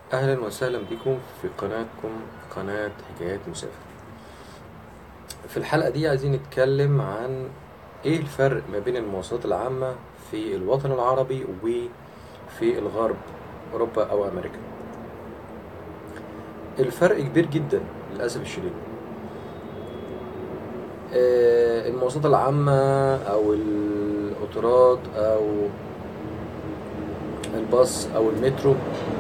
أهلا وسهلا بكم في قناتكم قناة حكايات مسافر في الحلقة دي عايزين نتكلم عن إيه الفرق ما بين المواصلات العامة في الوطن العربي وفي الغرب أوروبا أو أمريكا الفرق كبير جدا للأسف الشديد آه، المواصلات العامة أو القطارات أو الباص أو المترو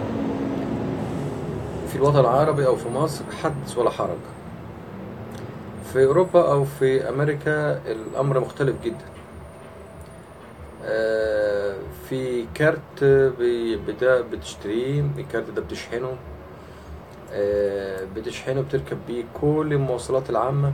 في الوطن العربي أو في مصر حدث ولا حرج في أوروبا أو في أمريكا الأمر مختلف جدا آه، في كارت بي- بتا- بتشتريه الكارت ده بتشحنه آه، بتشحنه بتركب بيه كل المواصلات العامة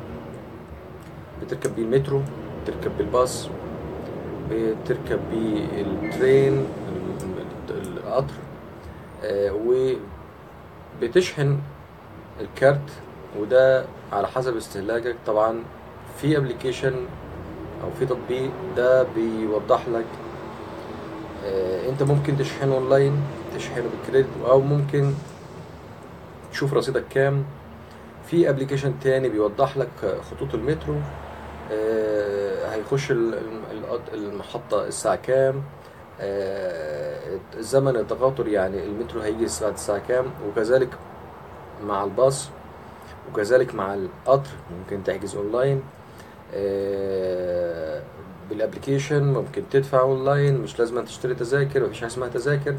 بتركب بيه المترو بتركب بيه الباص بتركب بيه الترين ال- القطر آه، وبتشحن الكارت وده على حسب استهلاكك طبعا في ابلكيشن او في تطبيق ده بيوضح لك آه، انت ممكن تشحنه اونلاين تشحنه بالكريدت او ممكن تشوف رصيدك كام في ابلكيشن تاني بيوضح لك خطوط المترو آه، هيخش ال- ال- المحطة الساعة كام آه، زمن التقاطر يعني المترو هيجي الساعة الساعة كام وكذلك مع الباص وكذلك مع القطر ممكن تحجز اونلاين آه، بالابلكيشن ممكن تدفع اونلاين مش لازم تشتري تذاكر مفيش حاجه اسمها تذاكر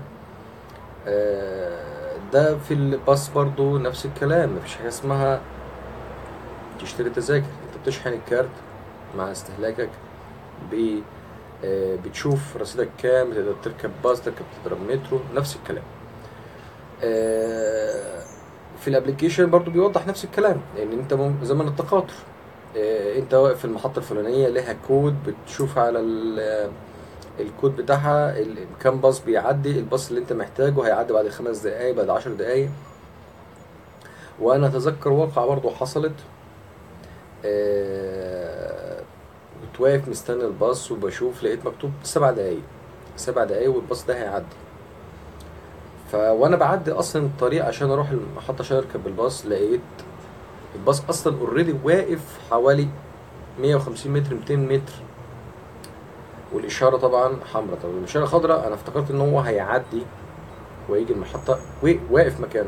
آه، ده في الباص برضو نفس الكلام مفيش حاجه اسمها تشتري تذاكر انت بتشحن الكارت مع استهلاكك ب آه، بتشوف رصيدك كام تقدر تركب باص تركب تضرب مترو نفس الكلام آه، في الابلكيشن برضو بيوضح نفس الكلام لان انت مم- زمن التقاطر آه، انت واقف في المحطة الفلانية لها كود بتشوف على ال- الكود بتاعها ال- كام باص بيعدي الباص اللي انت محتاجه هيعدي بعد خمس دقايق بعد عشر دقايق وانا اتذكر واقعة برضو حصلت آه، كنت واقف مستني الباص وبشوف لقيت مكتوب سبع دقايق سبع دقايق والباص ده هيعدي ف وانا بعدي اصلا الطريق عشان اروح المحطة عشان اركب الباص لقيت الباص اصلا اوريدي واقف حوالي 150 متر 200 متر والاشاره طبعا حمراء طب الاشاره خضراء انا افتكرت ان هو هيعدي ويجي المحطه و- واقف مكانه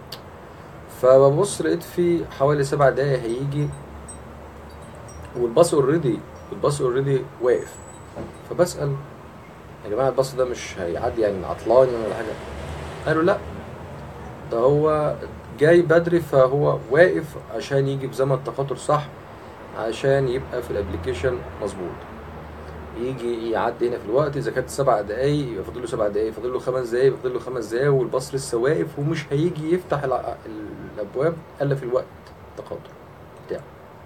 فببص لقيت في حوالي سبع دقايق هيجي والباص اوريدي الباص اوريدي واقف فبسال يا جماعه الباص ده مش هيعدي يعني عطلان ولا حاجه قالوا لا ده هو جاي بدري فهو واقف عشان يجي بزمن التقاطر صح عشان يبقى في الابليكيشن مظبوط يجي يعدي هنا في الوقت اذا كانت سبع دقايق يبقى فاضل له سبع دقايق فاضل له خمس دقايق فاضل له خمس دقايق والباص لسه واقف ومش هيجي يفتح الع- الابواب الا في الوقت التقاطر بتاعه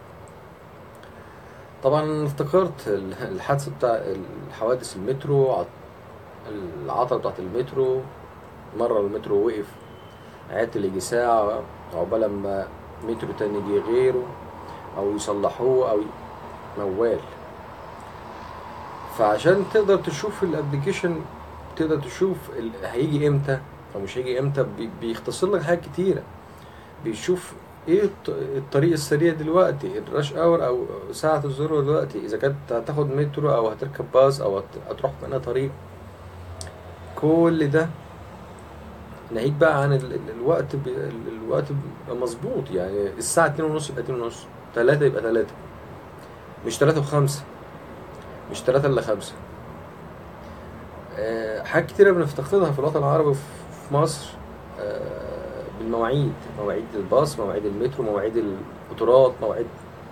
طبعا افتكرت ال- الحادثه بتاع الحوادث المترو عط- العطله بتاعت المترو مره المترو وقف عطل يجي ساعة عقبال ما مترو تاني يجي غيره أو يصلحوه أو ي- موال فعشان تقدر تشوف الابلكيشن تقدر تشوف ال... هيجي امتى او مش هيجي امتى بي... بيختصر لك حاجات كتيرة بيشوف ايه الط- الطريق السريع دلوقتي الراش اور او ساعة الذروة دلوقتي اذا كانت هتاخد مترو او هتركب باص او هت... هتروح في أنهي طريق كل ده ناهيك بقى عن ال... ال- الوقت ب... ال- الوقت بيبقى مظبوط يعني الساعة اتنين ونص يبقى اتنين ونص تلاتة يبقى تلاتة مش تلاتة وخمسة مش تلاتة إلا خمسة آه، حاجات كتيرة بنفتقدها في الوطن العربي في في مصر آه، بالمواعيد مواعيد الباص مواعيد المترو مواعيد القطارات مواعيد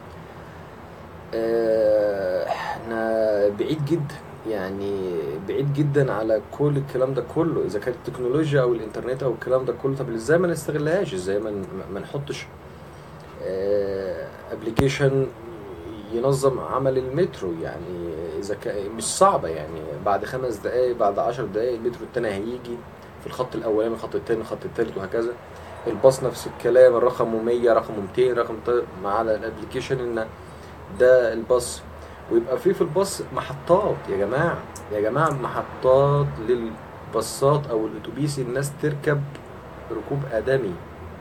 آه، احنا بعيد جدا يعني بعيد جدا على كل الكلام ده كله اذا كانت التكنولوجيا او الانترنت او الكلام ده كله طب ازاي ما نستغلهاش ازاي ما ن- ما نحطش ابلكيشن ينظم عمل المترو يعني اذا كان مش صعبه يعني بعد خمس دقائق بعد عشر دقائق المترو التاني هيجي في الخط الاولاني الخط التاني الخط التالت وهكذا الباص نفس الكلام الرقم 100 رقم 200 رقم ط- مع على الابلكيشن ان ده الباص ويبقى في في الباص محطات يا جماعه يا جماعه محطات للباصات او الاتوبيس الناس تركب ركوب آدمي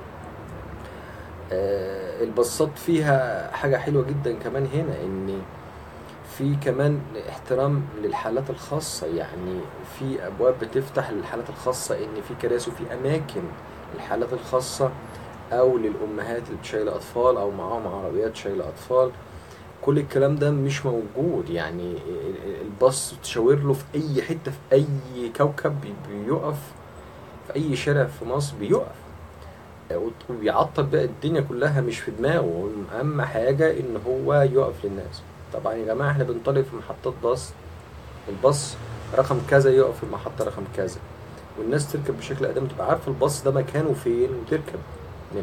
آه، الباصات فيها حاجة حلوة جدا كمان هنا ان في كمان احترام للحالات الخاصة يعني في ابواب بتفتح للحالات الخاصة ان في كراسي وفي اماكن للحالات الخاصة او للامهات اللي شايلة اطفال او معاهم عربيات شايلة اطفال كل الكلام ده مش موجود يعني الباص تشاور له في اي حتة في اي كوكب بي- بيقف في اي شارع في مصر بيقف وبيعطل بقى الدنيا كلها مش في دماغه اهم حاجة ان هو يقف للناس طبعا يا جماعة احنا بنطالب في محطات باص الباص رقم كذا يقف في المحطة رقم كذا والناس تركب بشكل آدمي تبقى عارفة الباص ده مكانه فين وتركب منه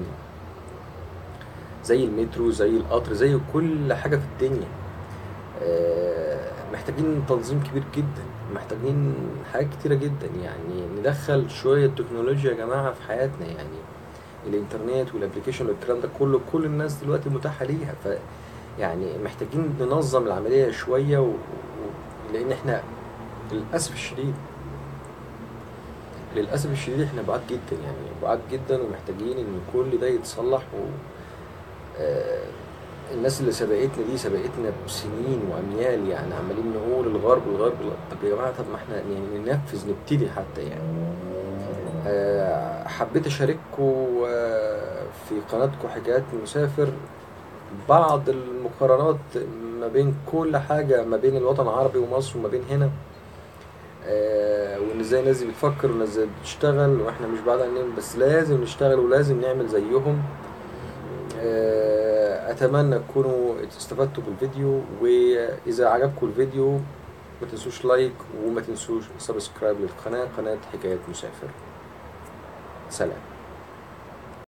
زي المترو زي القطر زي كل حاجة في الدنيا آه، محتاجين تنظيم كبير جدا محتاجين حاجات كتيرة جدا يعني ندخل شوية تكنولوجيا يا جماعة في حياتنا يعني الانترنت والابليكيشن والكلام ده كله كل الناس دلوقتي متاحة ليها ف يعني محتاجين ننظم العملية شوية و... و... لأن احنا للأسف الشديد للأسف الشديد احنا بعاد جدا يعني بعاد جدا ومحتاجين إن كل ده يتصلح و آه، الناس اللي سبقتنا دي سبقتنا بسنين وأميال يعني عمالين نقول الغرب الغرب الغرب. طب يا جماعة طب ما احنا يعني ننفذ نبتدي حتى يعني آه، حبيت أشارككم آه، في قناتكم حكايات مسافر بعض المقارنات ما بين كل حاجة ما بين الوطن العربي ومصر وما بين هنا آه، وان ازاي الناس دي بتفكر والناس ازاي بتشتغل واحنا مش بعاد عنهم بس لازم نشتغل ولازم نعمل زيهم آه، اتمنى تكونوا استفدتوا بالفيديو واذا عجبكم الفيديو ما تنسوش لايك وما تنسوش سبسكرايب للقناة قناة حكايات مسافر سلام